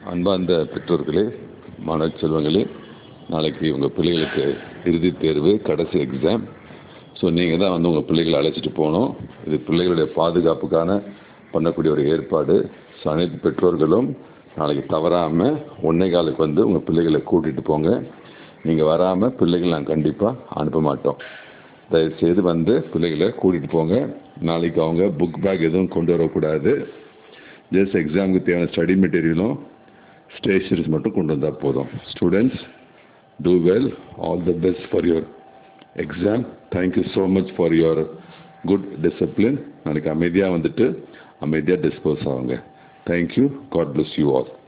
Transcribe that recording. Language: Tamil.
அன்பார்ந்த பெற்றோர்களே மாணவ செல்வங்களே நாளைக்கு உங்கள் பிள்ளைகளுக்கு இறுதித் தேர்வு கடைசி எக்ஸாம் ஸோ நீங்கள் தான் வந்து உங்கள் பிள்ளைகளை அழைச்சிட்டு போகணும் இது பிள்ளைகளுடைய பாதுகாப்புக்கான பண்ணக்கூடிய ஒரு ஏற்பாடு ஸோ அனைத்து பெற்றோர்களும் நாளைக்கு தவறாமல் ஒன்னே காலுக்கு வந்து உங்கள் பிள்ளைகளை கூட்டிகிட்டு போங்க நீங்கள் வராமல் பிள்ளைகளை நாங்கள் கண்டிப்பாக அனுப்ப மாட்டோம் தயவுசெய்து வந்து பிள்ளைகளை கூட்டிகிட்டு போங்க நாளைக்கு அவங்க புக் பேக் எதுவும் கொண்டு வரக்கூடாது ஜஸ்ட் எக்ஸாமுக்கு தேவையான ஸ்டடி மெட்டீரியலும் ஸ்டேஷனரிஸ் மட்டும் கொண்டு வந்தால் போதும் students do well all the best for your exam thank you so much for your good discipline நாளைக்கு அமைதியாக வந்துட்டு அமைதியாக டிஸ்போஸ் ஆகுங்க thank you god bless you all